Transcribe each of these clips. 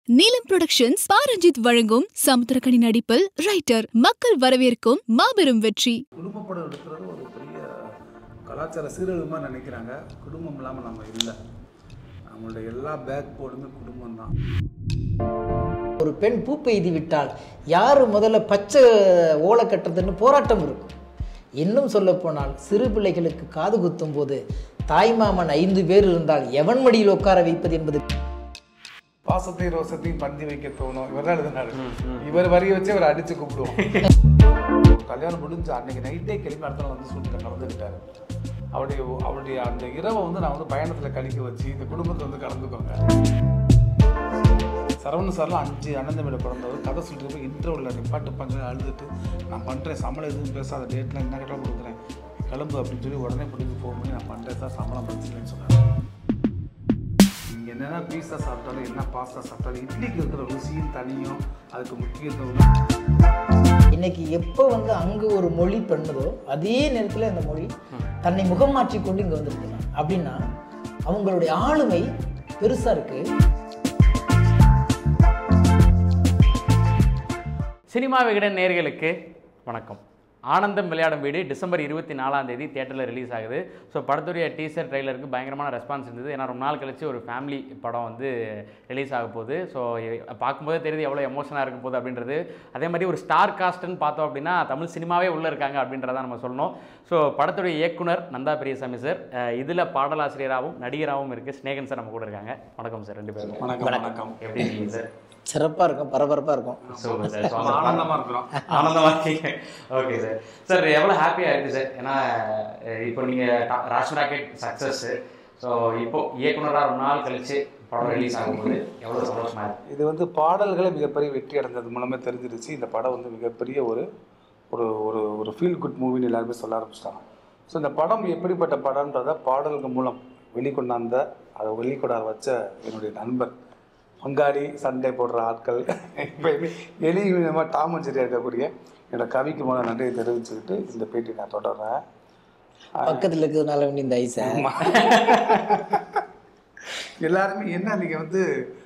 நீலம் புரொடக்ஷன்ஸ் பாரஞ்சித் வழங்கும் சமுத்திரக்கனி நடிப்பில் ரைட்டர் மக்கள் வரவேற்கும் மாபெரும் வெற்றி குடும்ப படம் எடுக்கிறது ஒரு பெரிய கலாச்சார சீரழிவுமாக நினைக்கிறாங்க குடும்பம் இல்லாமல் நம்ம இல்லை நம்மளுடைய எல்லா பேக் போர்டுமே குடும்பம் தான் ஒரு பெண் பூ பெய்து விட்டால் யார் முதல்ல பச்சை ஓலை கட்டுறதுன்னு போராட்டம் இருக்கும் இன்னும் சொல்லப்போனால் சிறு பிள்ளைகளுக்கு காது குத்தும் போது தாய்மாமன் ஐந்து பேர் இருந்தால் எவன் மடியில் உட்கார வைப்பது என்பது பாசத்தையும் ரோசத்தையும் பந்தி வைக்க தோணும் இவர் தான் எழுதினாரு இவர் வரிய வச்சு இவர் அடிச்சு கூப்பிடுவோம் கல்யாணம் முடிஞ்சு அன்னைக்கு நைட்டே கிளம்பி அடுத்த நாள் வந்து ஷூட்டில் கலந்துக்கிட்டாரு அவருடைய அவருடைய அந்த இரவை வந்து நான் வந்து பயணத்தில் கழிக்க வச்சு இந்த குடும்பத்தை வந்து கலந்துக்கோங்க சரவணன் சார்லாம் அஞ்சு அனந்தமிட பிறந்தவர் கதை சொல்லிட்டு போய் இன்டர்வியூவில் நிப்பாட்டு பண்ணுறேன் அழுதுட்டு நான் பண்ணுறேன் சம்பளம் எதுவும் பேசாத டேட்டில் என்ன கேட்டால் கொடுக்குறேன் கிளம்பு அப்படின்னு சொல்லி உடனே பிடிச்சி ஃபோன் பண்ணி நான் பண்ணுறேன் சார் சம்பளம் பிரச்சனைன்னு சொன்னார் நீங்கள் என்னென்ன பீஸா சாப்பிட்டாலும் என்ன பாஸ்தா சாப்பிட்டாலும் இட்லிக்கு இருக்கிற ருசியும் தனியும் அதுக்கு முக்கியத்துவம் இன்னைக்கு எப்போ வந்து அங்கே ஒரு மொழி பண்ணுதோ அதே நேரத்தில் அந்த மொழி தன்னை முகம் மாற்றி கொண்டு இங்கே வந்திருக்கிறாங்க அப்படின்னா அவங்களுடைய ஆளுமை பெருசாக இருக்குது சினிமா விகடன் நேர்களுக்கு வணக்கம் ஆனந்தம் விளையாடும் வீடு டிசம்பர் இருபத்தி நாலாம் தேதி தேட்டரில் ரிலீஸ் ஆகுது ஸோ படத்துடைய டீசர் ட்ரெய்லருக்கு பயங்கரமான ரெஸ்பான்ஸ் இருந்தது ஏன்னா ரொம்ப நாள் கழிச்சு ஒரு ஃபேமிலி படம் வந்து ரிலீஸ் ஆக போகுது ஸோ பார்க்கும்போதே தெரியுது எவ்வளோ எமோஷனாக இருக்க போகுது அப்படின்றது அதே மாதிரி ஒரு ஸ்டார் காஸ்ட்னு பார்த்தோம் அப்படின்னா தமிழ் சினிமாவே உள்ளே இருக்காங்க அப்படின்றத நம்ம சொல்லணும் ஸோ படத்துடைய இயக்குனர் நந்தா பெரியசாமி சார் இதில் பாடலாசிரியராகவும் நடிகராகவும் இருக்குது ஸ்னேகன் சார் நம்ம கூட இருக்காங்க வணக்கம் சார் ரெண்டு பேரும் வணக்கம் வணக்கம் எப்படி இருக்கீங்க சார் சிறப்பாக இருக்கும் பரபரப்பாக இருக்கும் சூப்பர் சார் நம்ம ஆனந்தமாக இருக்கிறோம் ஆனந்தமா இருக்கீங்க ஓகே சார் சார் எவ்வளோ ஹாப்பியாக இருக்குது சார் ஏன்னா அஹ், இப்போ நீங்கள் ராஷ் ராக்கெட் சக்ஸஸ் ஸோ இப்போ இயக்குனராக ரொம்ப நாள் கழிச்சு படம் ரிலீஸ் ஆகும்போது எவ்வளோ சந்தோஷமா இருக்கு இது வந்து பாடல்களே மிகப்பெரிய வெற்றி அடைஞ்சது மூலமே தெரிஞ்சிருச்சு இந்த படம் வந்து மிகப்பெரிய ஒரு ஒரு ஒரு ஒரு ஃபீல் குட் மூவின்னு எல்லாருமே சொல்ல ஆரம்பிச்சிட்டாங்க ஸோ இந்த படம் எப்படிப்பட்ட படம்ன்றத பாடல்கள் மூலம் வெளிக்கொண்டாந்த அதை வெளிக்கொண்டார வச்ச என்னுடைய நண்பர் பங்காளி சண்டை போடுற ஆட்கள் எப்பயுமே எலி விதமாக டாம் அண்ட் ஜெரியா இருக்கக்கூடிய என்னோட கவிக்கு மூலம் நன்றியை தெரிவிச்சுக்கிட்டு இந்த பேட்டி நான் தொடர்றேன் பக்கத்தில் இருக்கிறதுனால வேண்டி இந்த ஐசை எல்லாருமே என்ன நீங்கள் வந்து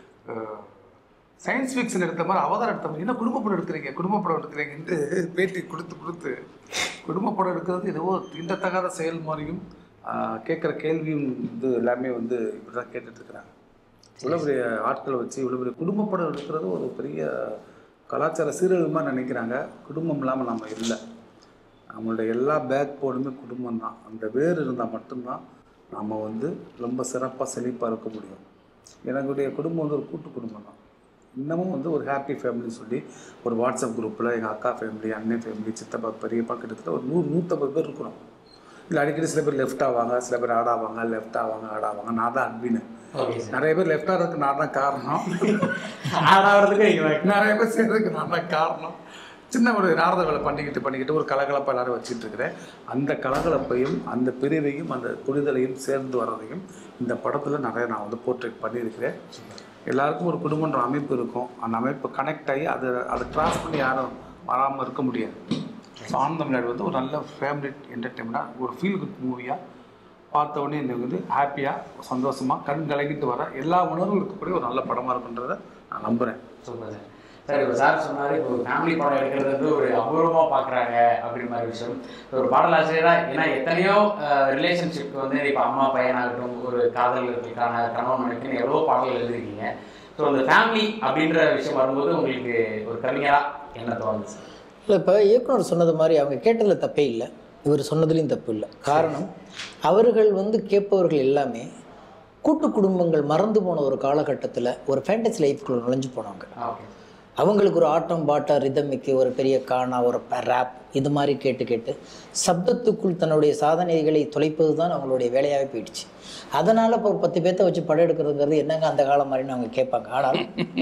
சயின்ஸ் ஃபிக்ஷன் எடுத்த மாதிரி அவதாரம் எடுத்த மாதிரி என்ன குடும்ப படம் எடுக்கிறீங்க குடும்ப படம் எடுக்கிறீங்கன்ட்டு பேட்டி கொடுத்து கொடுத்து குடும்ப படம் எடுக்கிறது ஏதோ தீண்டத்தகாத செயல் மாதிரியும் கேட்குற கேள்வியும் வந்து எல்லாமே வந்து இப்படி தான் கேட்டுட்ருக்குறாங்க இவ்வளோ பெரிய ஆட்களை வச்சு இவ்வளோ பெரிய குடும்ப படம் எடுக்கிறது ஒரு பெரிய கலாச்சார சீரழிவுமாக நினைக்கிறாங்க குடும்பம் இல்லாமல் நம்ம இல்லை நம்மளுடைய எல்லா பேக் போர்டுமே குடும்பம் தான் அந்த வேர் இருந்தால் மட்டும்தான் நம்ம வந்து ரொம்ப சிறப்பாக செழிப்பாக இருக்க முடியும் எனக்குடைய குடும்பம் வந்து ஒரு கூட்டு குடும்பம் தான் இன்னமும் வந்து ஒரு ஹாப்பி ஃபேமிலி சொல்லி ஒரு வாட்ஸ்அப் குரூப்பில் எங்கள் அக்கா ஃபேமிலி அண்ணன் ஃபேமிலி சித்தப்பா பெரியப்பா கிட்டத்தட்ட ஒரு நூறு நூற்றம்பது பேர் இருக்கிறோம் இல்லை அடிக்கடி சில பேர் லெஃப்ட் ஆவாங்க சில பேர் ஆட் ஆவாங்க லெஃப்ட் ஆவாங்க ஆட் ஆவாங்க நான் தான் அட்மின் ஓகே சார் நிறைய பேர் லெஃப்ட் ஆகிறதுக்கு நான் தான் காரணம் ஆடாகிறதுக்கு நீங்கள் நிறைய பேர் சேர்றதுக்கு நான் தான் காரணம் சின்ன ஒரு நாரத வேலை பண்ணிக்கிட்டு பண்ணிக்கிட்டு ஒரு கலகலப்பாக எல்லாரும் வச்சுட்டு இருக்கிறேன் அந்த கலகலப்பையும் அந்த பிரிவையும் அந்த புரிதலையும் சேர்ந்து வர்றதையும் இந்த படத்தில் நிறைய நான் வந்து போர்ட்ரேட் பண்ணியிருக்கிறேன் எல்லாருக்கும் ஒரு குடும்பன்ற அமைப்பு இருக்கும் அந்த அமைப்பு கனெக்ட் ஆகி அதை அதை கிராஸ் பண்ணி யாரும் வராமல் இருக்க முடியாது ஸோ ஆனந்த விளையாடு வந்து ஒரு நல்ல ஃபேமிலி என்டர்டெயின்மெண்ட்டாக ஒரு ஃபீல் குட் மூவியாக பார்த்த உடனே எனக்கு வந்து ஹாப்பியாக சந்தோஷமாக கண் கலங்கிட்டு வர எல்லா உணர்வும் இருக்கக்கூடிய ஒரு நல்ல படமாக இருக்குன்றதை நான் நம்புகிறேன் சூப்பர் சார் சார் இப்போ சார் சொன்னார் இப்போ ஃபேமிலி படம் எடுக்கிறது வந்து ஒரு அபூர்வமாக பார்க்குறாங்க அப்படின்ற மாதிரி விஷயம் ஒரு பாடலாசிரியராக ஏன்னா எத்தனையோ ரிலேஷன்ஷிப் வந்து இப்போ அம்மா பையனாகட்டும் ஒரு காதலர்களுக்கான கணவன் மனைவிக்குன்னு எவ்வளோ பாடல்கள் எழுதிருக்கீங்க ஸோ அந்த ஃபேமிலி அப்படின்ற விஷயம் வரும்போது உங்களுக்கு ஒரு கவிஞராக என்ன தோணுது சார் இல்லை இப்போ இயக்குனர் சொன்னது மாதிரி அவங்க கேட்டதில் தப்பே இல்லை இவர் சொன்னதுலேயும் தப்பு இல்லை காரணம் அவர்கள் வந்து கேட்பவர்கள் எல்லாமே கூட்டு குடும்பங்கள் மறந்து போன ஒரு காலகட்டத்தில் ஒரு ஃபேண்டசி லைஃப்குள்ள நுழைஞ்சு போனவங்க ஓகே அவங்களுக்கு ஒரு ஆட்டம் பாட்டா ரிதமிக்கு ஒரு பெரிய கானா ஒரு ரேப் இது மாதிரி கேட்டு கேட்டு சப்தத்துக்குள் தன்னுடைய சாதனைகளை தொலைப்பது தான் அவங்களுடைய வேலையாகவே போயிடுச்சு அதனால் இப்போ ஒரு பத்து பேர்த்த வச்சு படம் எடுக்கிறதுங்கிறது என்னங்க அந்த காலம் மாதிரின்னு அவங்க கேட்பாங்க ஆனால்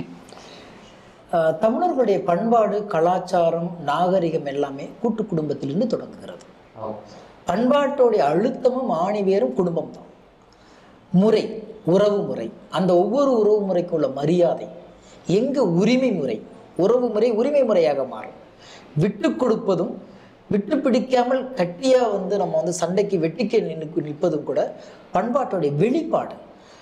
ஆஹ், தமிழர்களுடைய பண்பாடு கலாச்சாரம் நாகரிகம் எல்லாமே கூட்டு குடும்பத்திலிருந்து தொடங்குகிறது ஓகே பண்பாட்டோடைய அழுத்தமும் ஆணிவேரும் குடும்பம் தான் முறை உறவு முறை அந்த ஒவ்வொரு உறவு முறைக்கும் உள்ள மரியாதை எங்க உரிமை முறை உறவு முறை உரிமை முறையாக மாறும் விட்டு கொடுப்பதும் விட்டு பிடிக்காமல் கட்டியா வந்து நம்ம வந்து சண்டைக்கு வெட்டிக்க நின்று நிற்பதும் கூட பண்பாட்டுடைய வெளிப்பாடு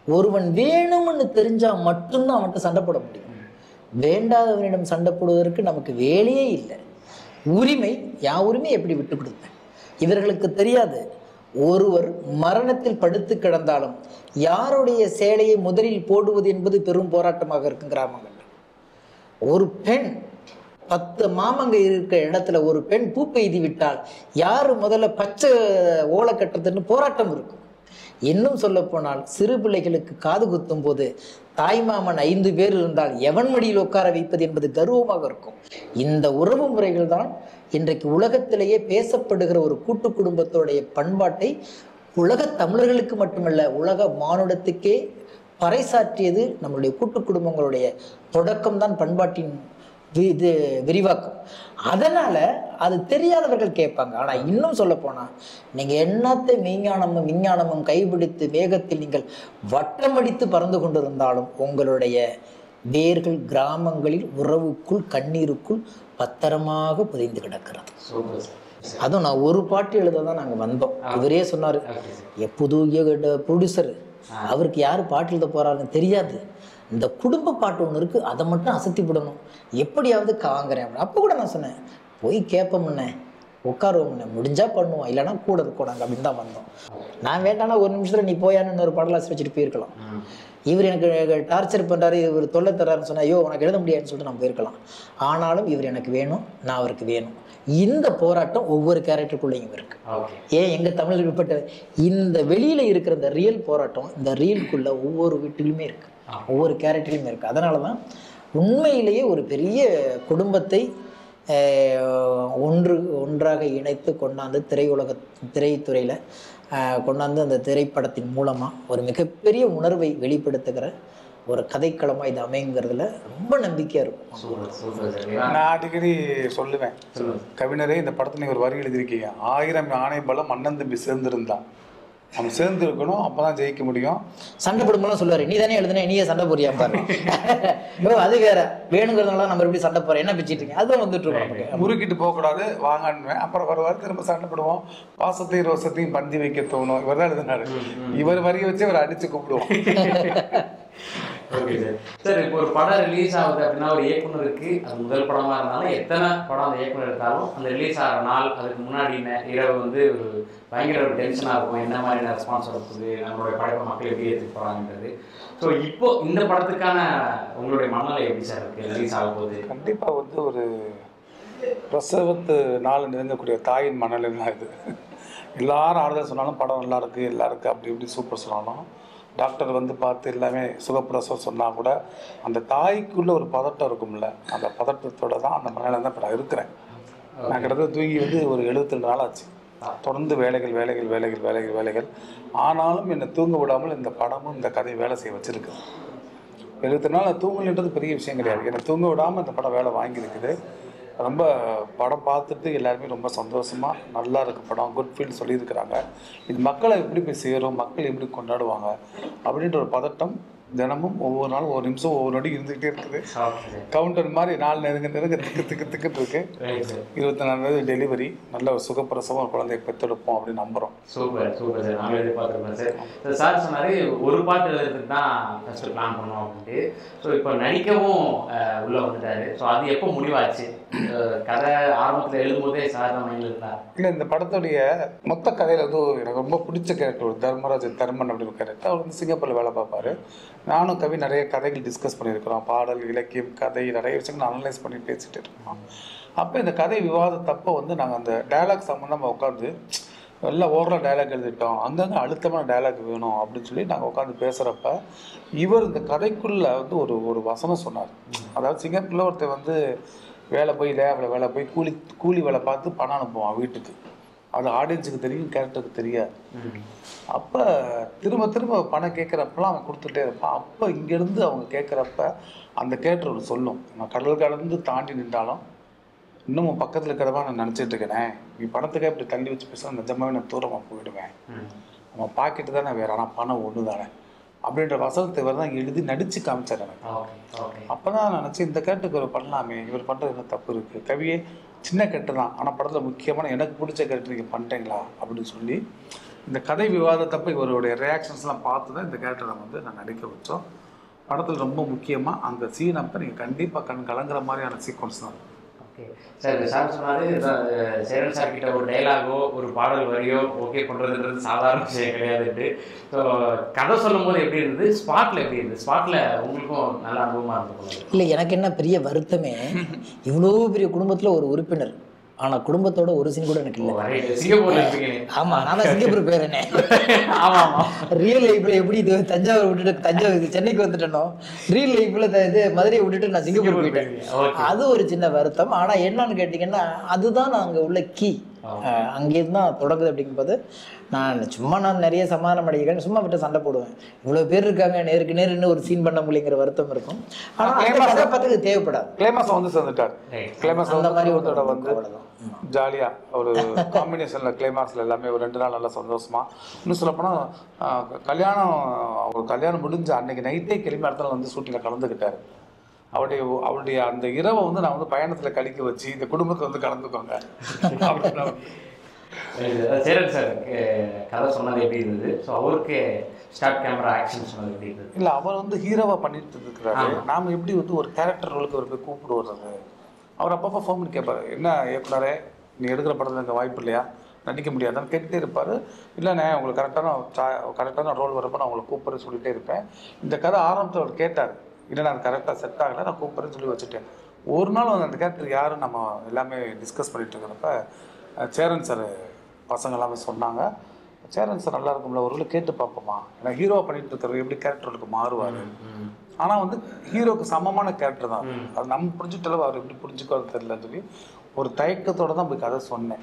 ஒருவன் வேணும்னு தெரிஞ்சா மட்டும்தான் அவன்கிட்ட சண்டை போட முடியும் வேண்டாதவனிடம் சண்டை போடுவதற்கு நமக்கு வேலையே இல்லை உரிமை யா உரிமை எப்படி விட்டு கொடுப்பேன் இவர்களுக்கு தெரியாது ஒருவர் மரணத்தில் படுத்து கிடந்தாலும் யாருடைய சேலையை முதலில் போடுவது என்பது பெரும் போராட்டமாக இருக்கும் கிராமங்கள் ஒரு பெண் பத்து மாமங்க இருக்கிற இடத்துல ஒரு பெண் பூ பெய்து விட்டால் யாரு முதல்ல பச்சை ஓலை கட்டுறதுன்னு போராட்டம் இருக்கும் இன்னும் சொல்ல போனால் சிறு பிள்ளைகளுக்கு காது குத்தும் போது தாய்மாமன் ஐந்து பேர் இருந்தால் எவன் மடியில் உட்கார வைப்பது என்பது கர்வமாக இருக்கும் இந்த உறவு முறைகள் தான் இன்றைக்கு உலகத்திலேயே பேசப்படுகிற ஒரு கூட்டு குடும்பத்தோடைய பண்பாட்டை உலக தமிழர்களுக்கு மட்டுமல்ல உலக மானுடத்துக்கே பறைசாற்றியது நம்மளுடைய கூட்டு குடும்பங்களுடைய தொடக்கம்தான் பண்பாட்டின் வி- இது விரிவாக்கம் அதனால அது தெரியாதவர்கள் கேட்பாங்க ஆனா இன்னும் சொல்ல போனா நீங்க என்னத்தை மெய்ஞானமும் விஞ்ஞானமும் கைபிடித்து வேகத்தில் நீங்கள் வட்டமடித்து பறந்து கொண்டிருந்தாலும் உங்களுடைய வேர்கள் கிராமங்களில் உறவுக்குள் கண்ணீருக்குள் பத்திரமாக புதைந்து கிடக்கிறது சூப்பர் சார் அதுவும் நான் ஒரு பாட்டு எழுத தான் நாங்கள் வந்தோம் இவரே சொன்னார் புது ப்ரொடியூசர் அவருக்கு யார் பாட்டு எழுத போறாருன்னு தெரியாது இந்த குடும்ப பாட்டு ஒன்று இருக்குது அதை மட்டும் அசத்தி விடணும் எப்படியாவது காங்கிறேன் அப்படின்னு அப்போ கூட நான் சொன்னேன் போய் கேட்போம்ண்ணே உட்காருவோம்ண்ணே முடிஞ்சா பண்ணுவோம் இல்லைன்னா கூட இருக்கோடாங்க அப்படின்னு தான் வந்தோம் நான் வேண்டாம்னா ஒரு நிமிஷத்தில் நீ போயான்னு இன்னொரு பாடலாசி வச்சுட்டு போயிருக்கலாம் இவர் எனக்கு டார்ச்சர் பண்ணுறாரு இவர் தொல்லை தர்றாருன்னு சொன்னா ஐயோ உனக்கு எழுத முடியாதுன்னு சொல்லிட்டு நான் போயிருக்கலாம் ஆனாலும் இவர் எனக்கு வேணும் நான் அவருக்கு வேணும் இந்த போராட்டம் ஒவ்வொரு கேரக்டருக்குள்ளேயும் இருக்கு ஓகே ஏன் எங்கள் தமிழ் உட்பட்ட இந்த வெளியில் இருக்கிற இந்த ரியல் போராட்டம் இந்த ரியலுக்குள்ள ஒவ்வொரு வீட்டிலுமே இருக்கு ஒவ்வொரு கேரக்டர்லையுமே இருக்கு அதனால தான் உண்மையிலேயே ஒரு பெரிய குடும்பத்தை ஆஹ், ஒன்று ஒன்றாக இணைத்து கொண்டாந்து திரையுலக திரைத்துறையில் கொண்டாந்து அந்த திரைப்படத்தின் மூலமாக ஒரு மிகப்பெரிய உணர்வை வெளிப்படுத்துகிற ஒரு கதைக்களமாக இது அமைங்கிறதுல ரொம்ப நம்பிக்கையாக இருக்கும் சூப்பர் சூப்பர் சார் நான் அடிக்கடி சொல்லுவேன் கவிஞரே இந்த படத்துல நீங்க ஒரு வரி எழுதியிருக்கீங்க ஆயிரம் யானை பலம் அண்ணன் தம்பி சேர்ந்திருந்தான் அவன் சேர்ந்து இருக்கணும் அப்பதான் ஜெயிக்க முடியும் சண்டை போடும்போது சொல்லுவாரு நீ தானே எழுதுன நீயே சண்டை போறியா பாரு ஐயோ, அது வேற வேணுங்கிறதுனால நம்ம எப்படி சண்டை போறோம் என்ன பிச்சிட்டு இருக்கீங்க அதுவும் வந்துட்டு இருக்கோம் நமக்கு. முறுக்கிட்டு போகக்கூடாது வாங்கன்னுவேன் அப்புறம் வருவார் திரும்ப சண்டை போடுவோம் பாசத்தையும் ரோசத்தையும் பந்தி வைக்க தோணும் இவர் தான் எழுதினாரு இவர் வரியை வச்சு இவர் அடிச்சு கூப்பிடுவோம் ஓகே சார் சார் இப்போ ஒரு படம் ரிலீஸ் ஆகுது அப்படின்னா ஒரு இயக்குனருக்கு அது முதல் படமா இருந்தாலும் எத்தனை படம் அந்த இயக்குனர் எடுத்தாலும் அந்த ரிலீஸ் ஆகிற நாள் அதுக்கு முன்னாடி நே- இரவு வந்து ஒரு பயங்கர ஒரு டென்ஷனாக இருக்கும் என்ன மாதிரியான ரெஸ்பான்ஸ் இருக்குது நம்மளுடைய படைப்பை மக்கள் எப்படி ஏற்றுக்க போகிறாங்கன்றது ஸோ இப்போ இந்த படத்துக்கான உங்களுடைய மனநிலை எப்படி சார் இருக்கு ரிலீஸ் ஆக போகுது கண்டிப்பா வந்து ஒரு பிரசவத்து நாள் நெருங்கக்கூடிய தாயின் மனநிலை தான் இது எல்லாரும் ஆறுதல் சொன்னாலும் படம் நல்லா இருக்கு எல்லா இருக்கு அப்படி இப்படி சூப்பர் சொன்னாலும் டாக்டர் வந்து பார்த்து எல்லாமே சுகப்பிரசவம் சொன்னால் கூட அந்த தாய்க்குள்ள ஒரு பதட்டம் இருக்கும்ல அந்த பதட்டத்தோட தான் அந்த மனநிலை தான் இப்போ நான் இருக்கிறேன் நான் கிட்டத்தட்ட தூங்கி வந்து ஒரு எழுபத்தி நாள் ஆச்சு தொடர்ந்து வேலைகள் வேலைகள் வேலைகள் வேலைகள் வேலைகள் ஆனாலும் என்னை தூங்க விடாமல் இந்த படமும் இந்த கதை வேலை செய்ய வச்சிருக்கு எழுபத்தி நாள் தூங்கலன்றது பெரிய விஷயம் கிடையாது என்னை தூங்க விடாமல் இந்த படம் வேலை வாங்கியிருக்குது ரொம்ப படம் பார்த்துட்டு எல்லாருமே ரொம்ப சந்தோஷமாக நல்லா இருக்கு படம் குட் ஃபீல் சொல்லியிருக்கிறாங்க இது மக்களை எப்படி போய் சேரும் மக்கள் எப்படி கொண்டாடுவாங்க அப்படின்ற ஒரு பதட்டம் தினமும் ஒவ்வொரு நாளும் ஒவ்வொரு நிமிஷம் ஒவ்வொரு நொடி இருந்துக்கிட்டே இருக்குது கவுண்டர் மாதிரி நாள் நெருங்க நெருங்க திக்கு திக்கு திக்குன்னு இருக்கு இருபத்தி நாலாவது டெலிவரி நல்ல ஒரு சுகப்பிரசவம் ஒரு குழந்தைய பெற்றெடுப்போம் அப்படின்னு நம்புகிறோம் சூப்பர் சூப்பர் சார் நாங்கள் எதிர்பார்த்துருப்போம் சார் சார் சார் சொன்னார் ஒரு பாட்டு எழுதுறதுக்கு தான் ஃபஸ்ட்டு பிளான் பண்ணோம் அப்படின்ட்டு ஸோ இப்போ நடிக்கவும் அஹ், உள்ள வந்துட்டாரு ஸோ அது எப்போ முடிவாச்சு அஹ், கதை ஆரம்பத்தில் எழுதும்போதே சார் தான் மைண்டில் இருந்தார் இல்லை இந்த படத்துடைய மொத்த கதையில் வந்து எனக்கு ரொம்ப பிடிச்ச கேரக்டர் ஒரு தர்மராஜ் தர்மன் அப்படின்னு ஒரு கேரக்டர் அவர் வந்து சிங்கப்பூரில் வேலை பார்ப்பாரு நானும் கவி நிறைய கதைகள் டிஸ்கஸ் பண்ணியிருக்கிறோம் பாடல் இலக்கியம் கதை நிறைய விஷயங்கள் அனலைஸ் பண்ணி பேசிட்டு இருக்கோம் அப்போ இந்த கதை விவாதத்தப்போ வந்து நாங்கள் அந்த டயலாக் சம்மந்தமாக உட்காந்து எல்லாம் ஓவரால் டயலாக் எழுதிட்டோம் அங்கங்கே அழுத்தமான டயலாக் வேணும் அப்படின்னு சொல்லி நாங்கள் உட்காந்து பேசுகிறப்ப இவர் இந்த கதைக்குள்ளே வந்து ஒரு ஒரு வசனம் சொன்னார் அதாவது சிங்கப்பூரில் ஒருத்தர் வந்து வேலை போய் லேபில் வேலை போய் கூலி கூலி வேலை பார்த்து பணம் அனுப்புவான் வீட்டுக்கு அது ஆடியன்ஸுக்கு தெரியும் கேரக்டருக்கு தெரியாது அப்போ திரும்ப திரும்ப பணம் கேட்குறப்பெல்லாம் அவன் கொடுத்துட்டே இருப்பான் அப்போ இங்கேருந்து அவங்க கேட்குறப்ப அந்த கேரக்டர் ஒன்று சொல்லும் நான் கடல் கடந்து தாண்டி நின்றாலும் இன்னும் பக்கத்தில் இருக்கிறவா நான் நினச்சிட்டு இருக்கிறேன் நீ பணத்துக்கே இப்படி தள்ளி வச்சு பேச நிஜமாவே நான் தூரமாக போயிடுவேன் அவன் பாக்கெட்டு தானே வேற ஆனால் பணம் ஒன்று தானே அப்படின்ற வசனத்தை இவர் தான் எழுதி நடித்து காமிச்சார் எனக்கு ஓகே ஓகே அப்போ தான் நினச்சி இந்த கேரக்டருக்கு ஒரு பண்ணலாமே இவர் பண்ணுறது என்ன தப்பு இருக்குது கவியே சின்ன கேரக்டர் தான் ஆனால் படத்தில் முக்கியமான எனக்கு பிடிச்ச கேரக்டர் நீங்கள் பண்ணிட்டீங்களா அப்படின்னு சொல்லி இந்த கதை விவாதத்தப்ப இவருடைய ரியாக்ஷன்ஸ்லாம் பார்த்து தான் இந்த கேரக்டரை வந்து நான் நடிக்க வச்சோம் படத்தில் ரொம்ப முக்கியமாக அந்த சீன் அப்போ நீங்கள் கண்டிப்பாக கண் கலங்குற மாதிரியான சீக்வன்ஸ் தான் ஓகே சார் சார் சொன்னாரு இதான், அஹ், சேரன் சார் கிட்ட ஒரு டைலாகோ ஒரு பாடல் வரியோ ஓகே பண்ணுறதுன்றது சாதாரண விஷயம் கிடையாதுட்டு ஸோ கதை சொல்லும் போது எப்படி இருந்தது ஸ்பாட்டில் எப்படி இருந்தது ஸ்பாட்டில் உங்களுக்கும் நல்ல அனுபவமாக இருந்தது இல்லை எனக்கு என்ன பெரிய வருத்தமே இவ்வளோ பெரிய குடும்பத்தில் ஒரு உறுப்பினர் ஆனால் குடும்பத்தோட ஒரு சீன் கூட எனக்கு இல்லை சிங்கப்பூர்ல இருப்பீங்க ஆமாம் நான் தான் சிங்கப்பூர் பேரனே ஆமா ஆமா ரியல் லைஃப்ல எப்படி இது தஞ்சாவூர் விட்டுட்டு தஞ்சாவூர் இது சென்னைக்கு வந்துட்டேனோ ரியல் லைஃப்ல இது மதுரையை விட்டுட்டு நான் சிங்கப்பூர் சிங்கப்பூர் போயிட்டேன் போயிட்டீங்க. Okay. அது ஒரு சின்ன வருத்தம் ஆனா என்னன்னு கேட்டிங்கன்னா அதுதான் அங்க உள்ள கீ அங்கேருந்து தான் தொடங்குது அப்படிங்கும்போது நான் சும்மா நான் நிறைய சமாதானம் அடைக்கிறேன் சும்மா விட்டு சண்டை போடுவேன் இவ்வளோ பேர் இருக்காங்க நேருக்கு நேர் இன்னும் ஒரு சீன் பண்ண முடியுங்கிற வருத்தம் இருக்கும் ஆனால் அந்த Climax- கதாபாத்திரத்துக்கு தேவைப்படாது கிளைமாஸ் வந்து சேர்ந்துட்டார் Right. கிளைமாஸ் அந்த மாதிரி ஒரு வந்து வந்து அவ்வளவுதான். ஜாலியாக ஒரு காம்பினேஷனில் கிளைமாக்ஸில் எல்லாமே ஒரு ரெண்டு நாள் நல்லா சந்தோஷமா இன்னும் சொல்லப்போனால் ஆஹ், கல்யாணம் அவர் கல்யாணம் முடிஞ்ச அன்னைக்கு நைட்டே கிளம்பி இடத்துல வந்து ஷூட்டிங்கில் கலந்துக்கிட்டார் அவருடைய அவருடைய அந்த இரவை வந்து நான் வந்து பயணத்தில் கழிக்க வச்சு இந்த குடும்பத்தை வந்து கலந்துக்கோங்க அப்படின்னு நான் வந்து அஹ் சேரன் சார் கதை சொன்னது எப்படி இருந்தது ஸோ அவருக்கு ஸ்டார்ட் கேமரா ஆக்ஷன் சொன்னது எப்படி இருந்தது இல்லை அவர் வந்து ஹீரோவாக பண்ணிட்டு இருக்கிறாரு நாம் எப்படி வந்து ஒரு கேரக்டர் ரோலுக்கு அவர் போய் கூப்பிட்டு வர்றது அவர் அப்பப்போ ஃபோன் பண்ணி கேட்பாரு என்ன இயக்குனரே நீ எடுக்கிற படத்தில் எனக்கு வாய்ப்பு இல்லையா நடிக்க முடியாதான்னு கேட்டுட்டே இருப்பார் இல்லைண்ணே உங்களுக்கு கரெக்டான கரெக்டான ரோல் வரப்போ நான் உங்களை கூப்பிட்றேன்னு சொல்லிட்டே இருப்பேன் இந்த கதை ஆரம்பத்தில் அவர் கேட்டார் இல்லை நான் கரெக்டாக செட் ஆகலை நான் கூப்பிட்றேன்னு சொல்லி வச்சுட்டேன் ஒரு நாள் வந்து அந்த கேரக்டர் யாரும் நம்ம எல்லாமே டிஸ்கஸ் பண்ணிட்டு இருக்கிறப்ப அஹ், சேரன் சார் பசங்க எல்லாமே சொன்னாங்க சேரன் சார் நல்லா இருக்கும்ல ஒரு வேளை கேட்டு பார்ப்போமா ஏன்னா ஹீரோ பண்ணிட்டு இருக்கிறவர் எப்படி கேரக்டருக்கு மாறுவார் ஆனால் வந்து ஹீரோக்கு சமமான கேரக்டர் தான் அது. அது நம்ம புரிஞ்சுட்ட அளவு அவர் எப்படி புரிஞ்சுக்கிறது தெரியலன்னு சொல்லி ஒரு தயக்கத்தோட தான் போய் கதை சொன்னேன்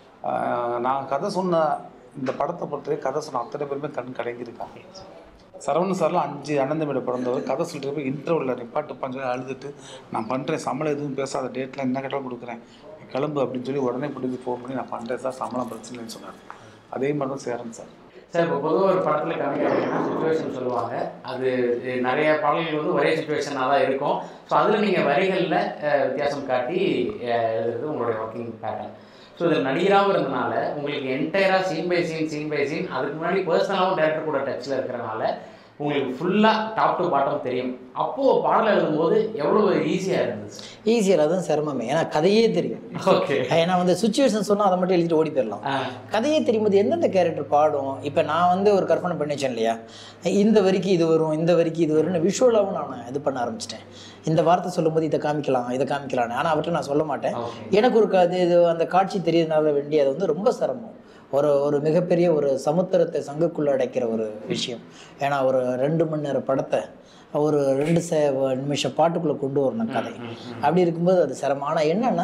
ஆஹ் நான் கதை சொன்ன இந்த படத்தை பொறுத்தவரை கதை சொன்ன அத்தனை பேருமே கண் கலங்கியிருக்காங்க சரவணன் சார்லாம் அஞ்சு அனந்தமேட பிறந்தவர் கதை சொல்லிட்டு போய் இன்டர்வலில் நிப்பாட்டு பஞ்சு அழுதுட்டு நான் பண்ணுறேன் சம்பளம் எதுவும் பேசாத டேட்டில் என்ன கேட்டாலும் கொடுக்குறேன் நீ கிளம்பு அப்படின்னு சொல்லி உடனே பிடிச்சி ஃபோன் பண்ணி நான் பண்ணுறேன் சார் சம்பளம் பிரச்சனைன்னு சொன்னார் அதே மாதிரி தான் சேரன் சார் சார் இப்போ பொதுவாக ஒரு படத்தில் காமிக்கிறாங்கன்னா சுச்சுவேஷன் சொல்லுவாங்க அது அஹ், நிறைய பாடல்கள் வந்து ஒரே சுச்சுவேஷனாக தான் இருக்கும் ஸோ அதில் நீங்கள் வரிகளில் அஹ், வித்தியாசம் காட்டி அஹ், எழுதுறது உங்களுடைய ஒர்க்கிங் பேட்டர்ன் ஸோ இது நடிகராகவும் இருந்தனால உங்களுக்கு என்டையராக scene by scene scene by scene அதுக்கு முன்னாடி பர்சனலாகவும் டேரக்டர் கூட டச்சில் இருக்கிறனால உங்களுக்கு ஃபுல்லாக டாப் டு பாட்டம் தெரியும் அப்போது பாடல் எழுதும்போது எவ்வளோ ஈஸியாக இருந்துச்சு ஈஸியாக அதுவும் சிரமமே ஏன்னா கதையே தெரியும் ஓகே ஏன்னா வந்து சுச்சுவேஷன் சொன்னால் அதை மட்டும் எழுதிட்டு ஓடி போயிடலாம் கதையே தெரியும்போது எந்தெந்த கேரக்டர் பாடும் இப்போ நான் வந்து ஒரு கற்பனை பண்ணி வச்சேன் இல்லையா இந்த வரிக்கு இது வரும் இந்த வரிக்கு இது வரும்னு விஷுவலாகவும் நான் இது பண்ண ஆரம்பிச்சிட்டேன் இந்த வார்த்தை சொல்லும்போது இதை காமிக்கலாம் இதை காமிக்கலாம்னு ஆனால் அவர்கிட்ட நான் சொல்ல மாட்டேன் Okay. எனக்கு ஒரு க- இது அந்த காட்சி தெரியறதுனால வேண்டி அது வந்து ரொம்ப சிரமம் ஒரு ஒரு மிகப்பெரிய ஒரு சமுத்திரத்தை சங்குக்குள்ள அடைக்கிற ஒரு விஷயம் ஏன்னா ஒரு ரெண்டு மணி நேர படத்தை ஒரு ரெண்டு ச நிமிஷம் பாட்டுக்குள்ளே கொண்டு வரணும் கதை அப்படி இருக்கும்போது அது சிரமம் ஆனால் என்னென்னா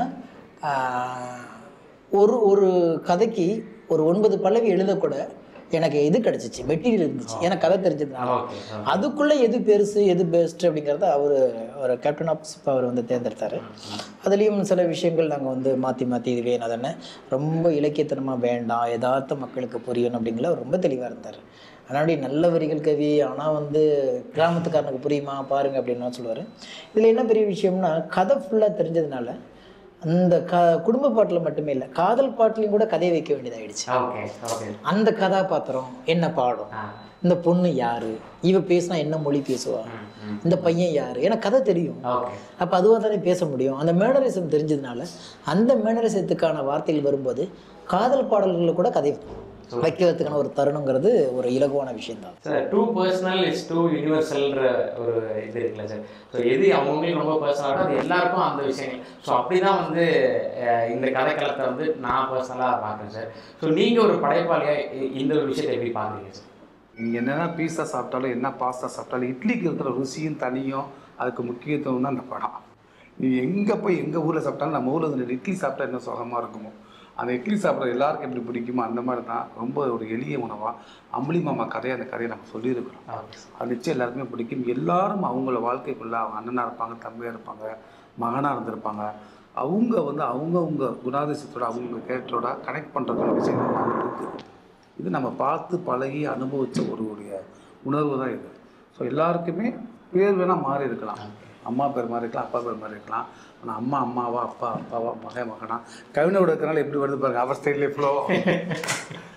ஒரு ஒரு கதைக்கு ஒரு ஒன்பது பல்லவி எழுதக்கூட எனக்கு இது கிடச்சிச்சு மெட்டீரியல் இருந்துச்சு எனக்கு கதை தெரிஞ்சதுனால ஓகே அதுக்குள்ளே எது பெருசு எது பெஸ்ட் அப்படிங்கிறத அவர் ஒரு கேப்டன் ஆஃப் ஷிப் அவர் வந்து தேர்ந்தெடுத்தார் அதுலேயும் சில விஷயங்கள் நாங்கள் வந்து மாற்றி மாற்றி இது வேணும் அதென்ன ரொம்ப இலக்கியத்தனமாக வேண்டாம் யதார்த்த மக்களுக்கு புரியணும் அப்படிங்கிற அவர் ரொம்ப தெளிவாக இருந்தார் ஆனால் நல்ல வரிகள் கவி ஆனால் வந்து கிராமத்துக்காரனுக்கு புரியுமா பாருங்க அப்படின்னு சொல்லுவார் இதில் என்ன பெரிய விஷயம்னா கதை ஃபுல்லாக தெரிஞ்சதுனால அந்த க குடும்ப பாட்டில் மட்டுமே இல்லை காதல் பாட்டிலையும் கூட கதையை வைக்க வேண்டியதாயிடுச்சு ஓகே ஓகே அந்த கதாபாத்திரம் என்ன பாடும் ஆ இந்த பொண்ணு யாரு இவ பேசினா என்ன மொழி பேசுவா இந்த பையன் யாரு எனக்கு கதை தெரியும் ஓகே அப்போ அதுவாக தானே பேச முடியும் அந்த மேனரிசம் தெரிஞ்சதுனால அந்த மேனரிசத்துக்கான வார்த்தைகள் வரும்போது காதல் பாடல்களில் கூட கதை வைக்கிறதுக்கான ஒரு தருணங்கிறது ஒரு இலகுவான விஷயம்தான் sir to personal is to யூனிவர்சல்ன்ற ஒரு இது இருக்குல்ல சார் ஸோ எது அவங்களுக்கு ரொம்ப பர்சனலாக அது எல்லாருக்கும் அந்த விஷயங்கள் ஸோ அப்படி தான் வந்து அஹ், இந்த கதைக்களத்தை வந்து நான் பர்சனலாக பார்க்குறேன் சார் ஸோ நீங்கள் ஒரு படைப்பாளியாக இந்த ஒரு விஷயத்தை எப்படி பார்க்குறீங்க சார் நீங்கள் என்னென்ன பீஸா சாப்பிட்டாலும் என்ன பாஸ்தா சாப்பிட்டாலும் இட்லிக்கு இருக்கிற ருசியும் தனியும் அதுக்கு முக்கியத்துவம் தான் அந்த படம் நீ எங்கே போய் எங்கள் ஊரில் சாப்பிட்டாலும் நம்ம ஊரில் ரெண்டு இட்லி சாப்பிட்டா என்ன சுகமாக இருக்குமோ அந்த இட்லி சாப்பிட்ற எல்லாருக்கும் எப்படி பிடிக்குமோ அந்த மாதிரி தான் ரொம்ப ஒரு எளிய உணவாக அம்பளி மாமா கதையை அந்த கதையை நம்ம சொல்லியிருக்கிறோம் அது நிச்சயம் எல்லாருக்குமே பிடிக்கும் எல்லாரும் அவங்கள வாழ்க்கைக்குள்ள அவங்க அண்ணனாக இருப்பாங்க தம்பியாக இருப்பாங்க மகனாக இருந்திருப்பாங்க அவங்க வந்து அவங்கவுங்க குணாதிசயத்தோட அவங்க கேரக்டரோட கனெக்ட் பண்ணுறதுக்கான விஷயங்கள் எல்லாமே இருக்குது இது நம்ம பார்த்து பழகி அனுபவித்த ஒரு உடைய உணர்வு தான் இது ஸோ எல்லாருக்குமே பேர் வேணால் மாறி இருக்கலாம் அம்மா பேர் மாறி இருக்கலாம் அப்பா பேர் மாறி இருக்கலாம் ஆனால் அம்மா அம்மாவா அப்பா அப்பாவா மகன் மகனா கவினோட இருக்கிறனால எப்படி வருது பாருங்க அவர் ஸ்டைல்லே ஃப்ளோ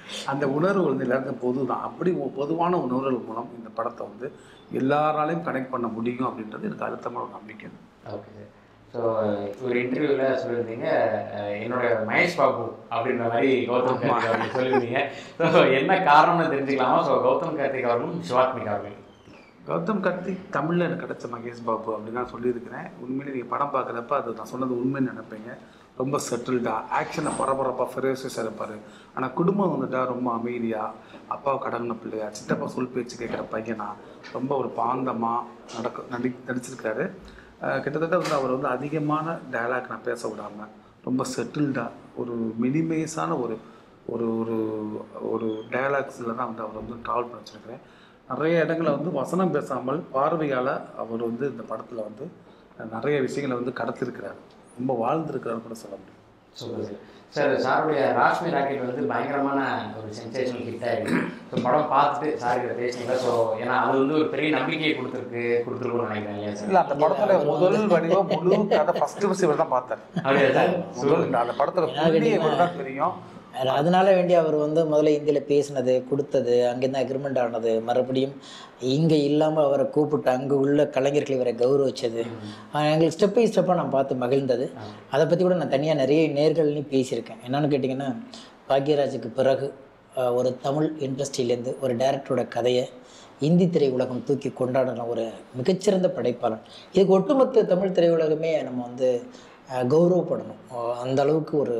அந்த உணர்வு வந்து எல்லாருக்கும் பொது தான் அப்படி ஒரு பொதுவான உணர்வுகள் மூலம் இந்த படத்தை வந்து எல்லாராலையும் கனெக்ட் பண்ண முடியும் அப்படின்றது எனக்கு அழுத்தமான ஒரு நம்பிக்கை ஓகே சார் ஸோ ஒரு இன்டர்வியூவில் சொல்லியிருந்தீங்க அஹ், என்னோட மகேஷ் பாபு அப்படின்ற மாதிரி கௌதம் கார்த்திக் அவர்கள் சொல்லியிருந்தீங்க ஸோ என்ன காரணம்னு தெரிஞ்சுக்கலாமா ஸோ கௌதம் கார்த்திக் அவர்களும் சிவாத்மிக் அவர்கள் கௌதம் கார்த்திக் தமிழில் எனக்கு கிடைச்ச மகேஷ் பாபு அப்படின்னு நான் சொல்லியிருக்கிறேன் உண்மையிலே நீங்கள் படம் பார்க்குறப்ப அது நான் சொன்னது உண்மைன்னு நினைப்பீங்க ரொம்ப செட்டில்டாக ஆக்ஷனை பரபரப்பாக ஃபெரோசியஸாக இருப்பார் ஆனால் குடும்பம் வந்துட்டா ரொம்ப அமைதியாக அப்பாவை கடங்கின பிள்ளையா சித்தப்பா சொல் பேச்சு கேட்குற பையனா ரொம்ப ஒரு பாந்தமாக நடக்க நடி நடிச்சிருக்காரு அஹ் கிட்டத்தட்ட வந்து அவர் வந்து அதிகமான டயலாக் நான் பேச விடாமல் ரொம்ப செட்டில்டாக ஒரு மினிமைஸான ஒரு ஒரு ஒரு ஒரு டயலாக்ஸில் தான் வந்து அவர் வந்து ட்ராவல் பண்ணி வச்சுருக்கிறேன் நிறைய இடங்களில் வந்து வசனம் பேசாமல் பார்வையால் அவர் வந்து இந்த படத்தில் வந்து நிறைய விஷயங்களை வந்து கடத்திருக்கிறார் ரொம்ப வாழ்ந்திருக்கிறார் கூட சொல்ல முடியும் சூப்பர் சார் சார் சாருடைய ராஷ்மி ராக்கெட் வந்து பயங்கரமான ஒரு சென்சேஷனல் ஹிட் ஆயிருக்கு ஸோ படம் பார்த்துட்டு சார் கிட்ட பேசுனீங்க ஸோ ஏன்னா அது வந்து ஒரு பெரிய நம்பிக்கையை கொடுத்துருக்கு கொடுத்துருக்குன்னு நினைக்கிறேன் இல்லையா சார் இல்லை அந்த படத்துல முதல் வடிவம் முழு கதை ஃபர்ஸ்ட் ஃபர்ஸ்ட் இவர் தான் பார்த்தேன் அப்படியா சார் முதல் இந்த அந்த படத்துல புள்ளி இவர் தான் தெரியும் அது- அதனால வேண்டி அவர் வந்து முதல்ல இந்தியில் பேசினது கொடுத்தது அங்கேருந்து அக்ரிமெண்ட் ஆனது மறுபடியும் இங்கே இல்லாமல் அவரை கூப்பிட்டு அங்கே உள்ள கலைஞர்கள் இவரை கௌரவிச்சது ஆஹ் எங்களுக்கு ஸ்டெப் பை ஸ்டெப்பாக நான் பார்த்து மகிழ்ந்தது அதை பற்றி கூட நான் தனியாக நிறைய நேர்கள்லையும் பேசியிருக்கேன் என்னன்னு கேட்டிங்கன்னா பாக்யராஜுக்கு பிறகு ஆஹ் ஒரு தமிழ் இண்டஸ்ட்ரியிலேருந்து ஒரு டைரக்டரோட கதையை இந்தி திரையுலகம் தூக்கி கொண்டாடின ஒரு மிகச்சிறந்த படைப்பாளன் இதுக்கு ஒட்டுமொத்த தமிழ் திரையுலகமே நம்ம வந்து ஆஹ் கௌரவப்படணும் ஆஹ் அந்த அளவுக்கு ஒரு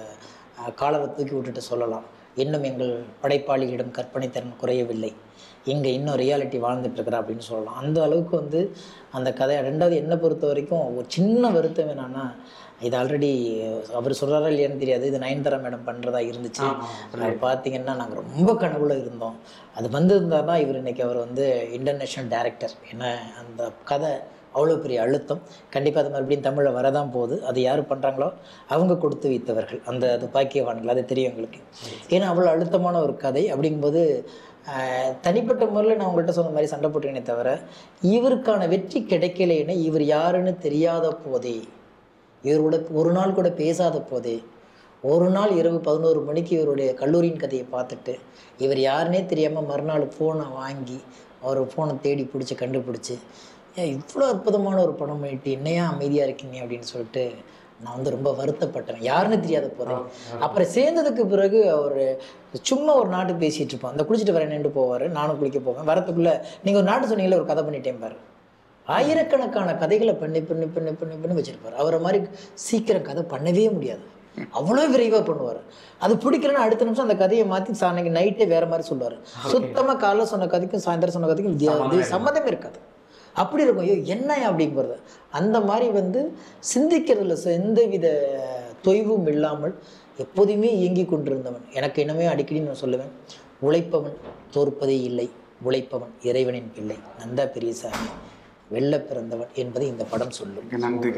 ஆஹ் காலரை தூக்கி விட்டுட்டு சொல்லலாம் இன்னும் எங்கள் படைப்பாளிகளிடம் கற்பனை திறன் குறையவில்லை இங்கே இன்னும் ரியாலிட்டி வாழ்ந்துட்டு இருக்கிறா அப்படின்னு சொல்லலாம் அந்த அளவுக்கு வந்து அந்த கதை ரெண்டாவது என்னை பொறுத்த வரைக்கும் ஒரு சின்ன வருத்தம் என்னன்னா இது ஆல்ரெடி அவர் சொல்கிறாரா இல்லையான்னு தெரியாது இது நயன்தாரா மேடம் பண்ணுறதா இருந்துச்சு அது பார்த்தீங்கன்னா நாங்கள் ரொம்ப கனவுல இருந்தோம் அது வந்திருந்தாருன்னா இவர் இன்னைக்கு அவர் வந்து இன்டர்நேஷ்னல் டைரக்டர் ஏன்னா அந்த கதை அவ்வளோ பெரிய அழுத்தம் கண்டிப்பாக அது மறுபடியும் தமிழில் வரதான் போகுது அது யார் பண்ணுறாங்களோ அவங்க கொடுத்து வைத்தவர்கள் அந்த அது பாக்கியவான்கள் அது தெரியும் எங்களுக்கு ஏன்னா அவ்வளோ அழுத்தமான ஒரு கதை அப்படிங்கும்போது ஆஹ், தனிப்பட்ட முறையில் நான் உங்கள்கிட்ட சொன்ன மாதிரி சண்டை போட்டுக்கனே தவிர இவருக்கான வெற்றி கிடைக்கலைன்னு இவர் யாருன்னு தெரியாத போதே இவரோட ஒரு நாள் கூட பேசாத போதே ஒரு நாள் இரவு பதினோரு மணிக்கு இவருடைய கல்லூரியின் கதையை பார்த்துட்டு இவர் யாருன்னே தெரியாமல் மறுநாள் ஃபோனை வாங்கி அவர் ஃபோனை தேடி பிடிச்சி கண்டுபிடிச்சி ஏன் இவ்வளோ அற்புதமான ஒரு படம் பண்ணிட்டு என்னையா அமைதியாக இருக்கீங்க அப்படின்னு சொல்லிட்டு நான் வந்து ரொம்ப வருத்தப்பட்டேன் யாருன்னு தெரியாத போதே அப்புறம் சேர்ந்ததுக்கு பிறகு அவர் சும்மா ஒரு நாட்டு பேசிகிட்டு இருப்போம் அந்த குளிச்சுட்டு வரேன் நின்று போவார் நானும் குளிக்க போவேன் வரத்துக்குள்ளே நீங்கள் ஒரு நாட்டு சொன்னீங்களே ஒரு கதை பண்ணிட்டேன் பாரு ஆயிரக்கணக்கான கதைகளை பண்ணி பண்ணி பண்ணி பண்ணி பண்ணி வச்சிருப்பார் அவரை மாதிரி சீக்கிரம் கதை பண்ணவே முடியாது அவ்வளோ விரைவாக பண்ணுவார் அது பிடிக்கலன்னா அடுத்த நிமிஷம் அந்த கதையை மாற்றி அன்னைக்கு நைட்டே வேற மாதிரி சொல்லுவார் சுத்தமாக காலைல சொன்ன கதைக்கும் சாயந்தரம் சொன்ன கதைக்கும் வித்தியா- சம்மந்தமே இருக்காது அப்படி இருக்கும் ஐயோ என்ன அப்படிங்கிறது அந்த மாதிரி வந்து சிந்திக்கிறதுல ச- எந்தவித தொய்வும் இல்லாமல் எப்போதுமே இயங்கி கொண்டிருந்தவன் எனக்கு என்னமே அடிக்கடி நான் சொல்லுவேன் உழைப்பவன் தோற்பதே இல்லை உழைப்பவன் இறைவனின் பிள்ளை நந்தா பெரியசாமி வெல்ல பிறந்தவன் என்பதை இந்த படம் சொல்லும் நன்றி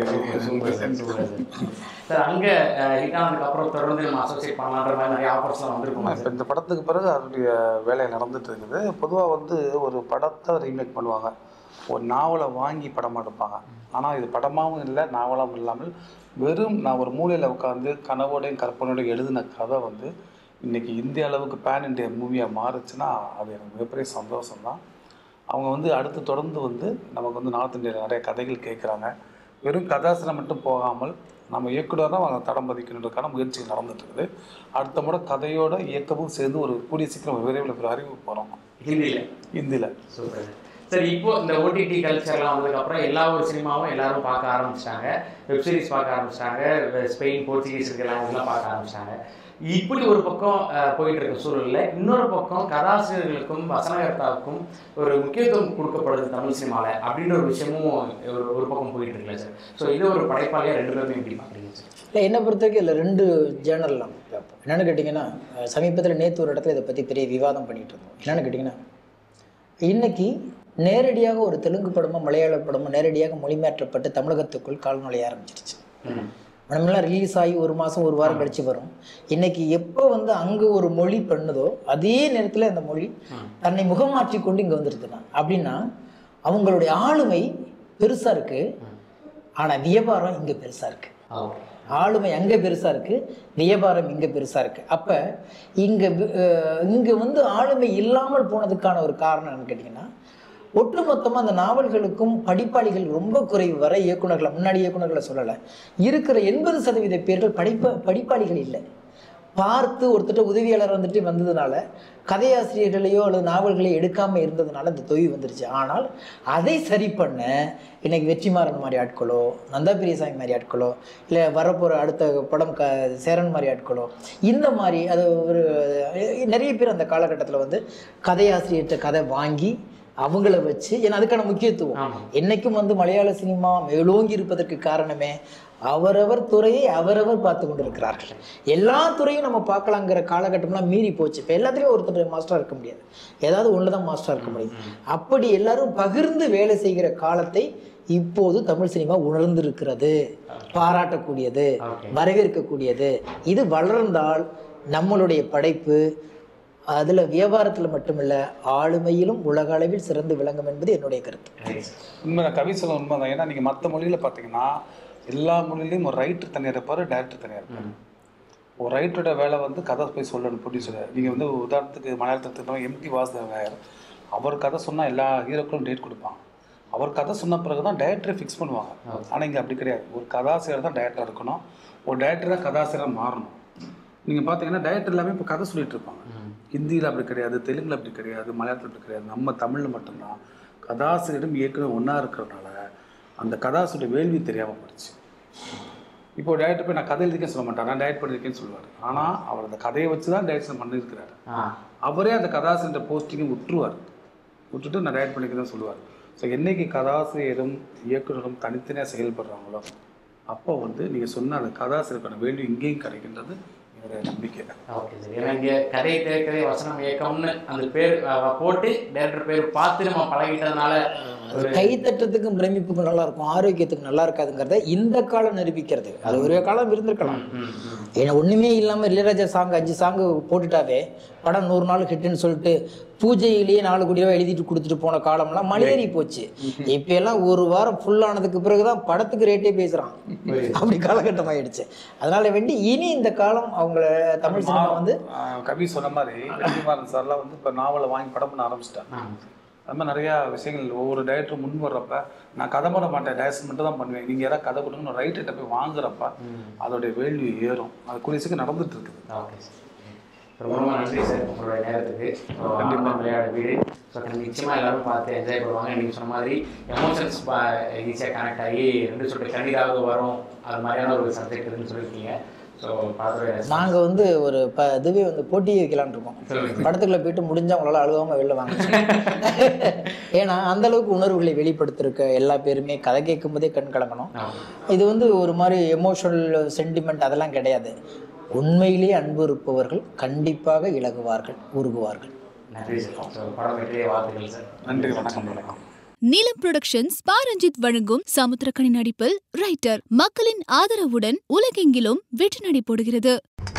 சார் அங்கே ஹிட் ஆனதுக்கு அப்புறம் தொடர்ந்து நம்ம அசோசியேட் பண்ணலான்ற மாதிரி நிறைய ஆஃபர்ஸ்லாம் வந்திருக்கும் இப்போ இந்த படத்துக்கு பிறகு அதனுடைய வேலை நடந்துட்டு இருக்குது பொதுவாக வந்து ஒரு படத்தை ரீமேக் பண்ணுவாங்க ஒரு நாவலை வாங்கி படமாக எடுப்பாங்க ஆனால் இது படமாகவும் இல்லை நாவலாகவும் இல்லாமல் வெறும் நான் ஒரு மூலையில் உட்காந்து கனவோடையும் கற்பனையோடையும் எழுதின கதை வந்து இன்னைக்கு இந்திய அளவுக்கு பேன் இண்டியா மூவியாக மாறுச்சுன்னா அது எனக்கு மிகப்பெரிய சந்தோஷம் தான் அவங்க வந்து அடுத்து தொடர்ந்து வந்து நமக்கு வந்து நார்த் இந்தியாவில் நிறைய கதைகள் கேட்குறாங்க வெறும் கதாசனம் மட்டும் போகாமல் நம்ம இயக்குனராக அவங்க தடம் பதிக்கணுன்றதுக்கான முயற்சி நடந்துட்டு இருக்குது அடுத்த முறை கதையோட இயக்கமும் சேர்ந்து ஒரு கூடிய சீக்கிரம் விரைவில் ஒரு அறிவு போகிறோம் ஹிந்தியில் ஹிந்தியில் சூப்பர் சார் இப்போ இந்த ஓடிடி கல்ச்சர்லாம் வந்ததுக்கப்புறம் எல்லா ஒரு சினிமாவும் எல்லாரும் பார்க்க ஆரம்பிச்சிட்டாங்க வெப்சீரிஸ் பார்க்க ஆரம்பிச்சிட்டாங்க ஸ்பெயின் போர்ச்சுகீஸ் இருக்க லாங்குவேஜ்லாம் பார்க்க ஆரம்பிச்சிட்டாங்க இப்படி ஒரு பக்கம் அஹ், போயிட்டு இருக்க சூழலில் இன்னொரு பக்கம் கதாசிரியர்களுக்கும் வசனகர்த்தாவுக்கும் ஒரு முக்கியத்துவம் கொடுக்கப்படுது தமிழ் சினிமாவில் அப்படின்ற ஒரு விஷயமும் ஒரு ஒரு பக்கம் போயிட்டு இருக்குல்ல சார் ஸோ இது ஒரு படைப்பாளியாக ரெண்டு பேருமே எப்படி பார்க்குறீங்க சார் இல்லை என்னை பொறுத்த வரைக்கும் இதில் ரெண்டு ஜேர்னல் நான் பார்ப்பேன் என்னென்னு கேட்டிங்கன்னா சமீபத்தில் நேற்று ஒரு இடத்துல இதை பற்றி பெரிய விவாதம் பண்ணிகிட்டு இருந்தோம் என்னென்னு கேட்டிங்கன்னா இன்னைக்கு நேரடியாக ஒரு தெலுங்கு படமோ மலையாள படமோ நேரடியாக மொழிமாற்றப்பட்டு தமிழகத்துக்குள் கால் நுழைய ஆரம்பிச்சிருச்சு நம்மளாம் ரிலீஸ் ஆகி ஒரு மாதம் ஒரு வாரம் கழிச்சு வரும் இன்னைக்கு எப்போ வந்து அங்கே ஒரு மொழி பண்ணுதோ அதே நேரத்தில் அந்த மொழி தன்னை முகம் மாற்றி கொண்டு இங்கே வந்துருதுன்னா அப்படின்னா அவங்களுடைய ஆளுமை பெருசாக இருக்குது ஆனால் வியாபாரம் இங்கே பெருசாக இருக்குது ஓகே ஆளுமை அங்கே பெருசாக இருக்குது வியாபாரம் இங்கே பெருசாக இருக்குது அப்போ இங்கே இங்கே வந்து ஆளுமை இல்லாமல் போனதுக்கான ஒரு காரணம் என்னன்னு கேட்டிங்கன்னா ஒட்டுமொத்தமாக அந்த நாவல்களுக்கும் படிப்பாளிகள் ரொம்ப குறைவு வர இயக்குனர்களை முன்னாடி இயக்குனர்களை சொல்லலை இருக்கிற எண்பது சதவீத பேர்கள் படிப்ப படிப்பாளிகள் இல்லை பார்த்து ஒருத்தட்ட உதவியாளர் வந்துட்டு வந்ததுனால கதையாசிரியர்களையோ அல்லது நாவல்களையோ எடுக்காமல் இருந்ததுனால இந்த தொய்வு வந்துருச்சு ஆனால் அதை சரி பண்ண இன்னைக்கு வெற்றிமாறன் மாதிரி ஆட்களோ நந்தா பெரியசாமி மாதிரி ஆட்களோ இல்லை வரப்போகிற அடுத்த படம் க சேரன் மாதிரி ஆட்களோ இந்த மாதிரி அது ஒரு நிறைய பேர் அந்த காலகட்டத்தில் வந்து கதையாசிரியர்கிட்ட கதை வாங்கி அவங்கள வச்சு ஏன்னா அதுக்கான முக்கியத்துவம் ஆமாம். என்னைக்கும் வந்து மலையாள சினிமா மேலோங்கி இருப்பதற்கு காரணமே அவரவர் துறையை அவரவர் பார்த்து கொண்டிருக்கிறார்கள் எல்லா துறையும் நம்ம பார்க்கலாங்கிற காலகட்டம்லாம் மீறி போச்சு இப்போ எல்லாத்துலேயும் ஒருத்தர் மாஸ்டராக இருக்க முடியாது ஏதாவது ஒன்று தான் மாஸ்டராக இருக்க முடியும் அப்படி எல்லாரும் பகிர்ந்து வேலை செய்கிற காலத்தை இப்போது தமிழ் சினிமா உணர்ந்திருக்கிறது பாராட்டக்கூடியது Okay. வரவேற்கக்கூடியது இது வளர்ந்தால் நம்மளுடைய படைப்பு அதில் வியாபாரத்தில் மட்டுமில்ல ஆளுமையிலும் உலக அளவில் சிறந்து விளங்கும் என்பது என்னுடைய கருத்து உண்மை கவி சொல்ல உண்மை தான் ஏன்னா நீங்கள் மற்ற மொழியில் பார்த்தீங்கன்னா எல்லா மொழியிலையும் ஒரு ரைட்டர் தனியாக இருப்பார் டைரக்டர் தனியாக இருப்பார் ஒரு ரைட்டரோட வேலை வந்து கதை போய் சொல்லணும் ப்ரொடியூசர் நீங்கள் வந்து உதாரணத்துக்கு மலையாளத்துக்கு எம்டி வாசுதேவன் அவர் கதை சொன்னால் எல்லா ஹீரோக்களும் டேட் கொடுப்பாங்க அவர் கதை சொன்ன பிறகு தான் டேரக்டரை ஃபிக்ஸ் பண்ணுவாங்க ஆனால் இங்கே அப்படி கிடையாது ஒரு கதாசிரியர் தான் டேரக்டராக இருக்கணும் ஒரு டேரக்டர் தான் கதாசிரியராக மாறணும் நீங்கள் பார்த்தீங்கன்னா டேரக்டர் எல்லாமே இப்போ கதை சொல்லிட்டு இருப்பாங்க ஹிந்தியில் அப்படி கிடையாது தெலுங்குல அப்படி கிடையாது மலையாளத்தில் அப்படி கிடையாது நம்ம தமிழில் மட்டும்தான் கதாசிரியரும் இயக்குனர் ஒன்றா இருக்கிறனால அந்த கதாசிரியருடைய வேள்வி தெரியாமல் போயிடுச்சு இப்போ டேரக்டர் போய் நான் கதை எழுதிக்கேன்னு சொல்ல மாட்டேன் நான் டேரக்ட் பண்ணியிருக்கேன்னு சொல்லுவார் ஆனால் அவர் அந்த கதையை வச்சு தான் டைரக்ஷன் பண்ணியிருக்கிறாரு ஆ அவரே அந்த கதாசிரியர் போஸ்டிங்கை விட்டுருவார் விட்டுட்டு நான் டேரக்ட் பண்ணிக்க தான் சொல்லுவார் ஸோ என்னைக்கு கதாசிரியரும் இயக்குனரும் தனித்தனியாக செயல்படுறாங்களோ அப்போ வந்து நீங்கள் சொன்ன அந்த கதாசிரியருக்கான வேல்யூ இங்கேயும் கிடைக்கின்றது என்னுடைய நம்பிக்கை ஓகே சார் ஏன்னா இங்கே கதை திரைக்கதை வசனம் இயக்கம்னு அந்த பேர் அஹ், போட்டு டேரக்டர் பேர் பார்த்து நம்ம பழகிட்டதுனால அது கை தட்டுறதுக்கும் பிரமிப்புக்கும் நல்லா இருக்கும் ஆரோக்கியத்துக்கு நல்லா இருக்காதுங்கிறத இந்த காலம் நிரூபிக்கிறது அது ஒரு காலம் இருந்திருக்கலாம் ம், ம். ஏன்னா ஒண்ணுமே இல்லாம இளையராஜா சாங் அஞ்சு சாங் போட்டுட்டாவே படம் நூறு நாள் ஹிட்னு சொல்லிட்டு பூஜையிலேயே நாலு கோடி ரூபாய் எழுதிட்டு கொடுத்துட்டு போன காலம்லாம் மலையேறி போச்சு இப்ப எல்லாம் ஒரு வாரம் full ஆனதுக்கு பிறகுதான் படத்துக்கு ரேட்டே பேசுறான் அப்படி காலகட்டம் ஆயிடுச்சு அதனால வேண்டி இனி இந்த காலம் அவங்கள தமிழ் சினிமா வந்து ஆஹ் கவி சொன்ன மாதிரி வெற்றிமாறன் சார்லாம் வந்து இப்போ நாவலை வாங்கி படம் பண்ண ஆரம்பிச்சிட்டாங்க ஆ. அது மாதிரி நிறையா விஷயங்கள் ஒவ்வொரு டைரக்டரும் முன் வர்றப்ப நான் கதை பண்ண மாட்டேன் டைரக்ஷன் மட்டும் தான் பண்ணுவேன் நீங்கள் யாராவது கதை கொடுங்கன்னு ரைட்டர்கிட்ட போய் வாங்குறப்ப அதோடைய வேல்யூ ஏறும் அது கூடிய சீக்கிரம் நடந்துட்டு இருக்குது ஓகே சார் ரொம்ப ரொம்ப நன்றி சார் உங்களோட நேரத்துக்கு கண்டிப்பாக விளையாட வீடு ஸோ நிச்சயமாக எல்லாரும் பார்த்து என்ஜாய் பண்ணுவாங்க நீங்கள் சொன்ன மாதிரி எமோஷன்ஸ் ஈஸியாக கனெக்ட் ஆகி ரெண்டு சொல்லிட்டு கண்டிப்பாக வரும் அது மாதிரியான ஒரு சப்ஜெக்ட் இருக்குன்னு சொல்லியிருக்கீங்க ஸோ பார்த்துட்டு நாங்க வந்து ஒரு ப இதுவே வந்து போட்டி வைக்கலாம்னு இருக்கோம் சொல்லுங்க. படத்துக்குள்ள போயிட்டு முடிஞ்சா உங்களால அழுகாம வெளில வாங்க ஏன்னா அந்த அளவுக்கு உணர்வுகளை வெளிப்படுத்திருக்க எல்லா பேருமே கதை கேட்கும் போதே கண் கலங்கணும் இது வந்து ஒரு மாதிரி எமோஷனல் சென்டிமெண்ட் அதெல்லாம் கிடையாது உண்மையிலேயே அன்பு இருப்பவர்கள் கண்டிப்பாக இலகுவார்கள் உருகுவார்கள் நன்றி சார் ஸோ படம் வெற்றியை வாழ்த்துக்கள் சார் நன்றி வணக்கம் வணக்கம் நீலம் புரொடக்ஷன்ஸ் பாரஞ்சித் வழங்கும் சமுத்திரக்கனி நடிப்பில் ரைட்டர் மக்களின் ஆதரவுடன் உலகெங்கிலும் வெற்றி நடை போடுகிறது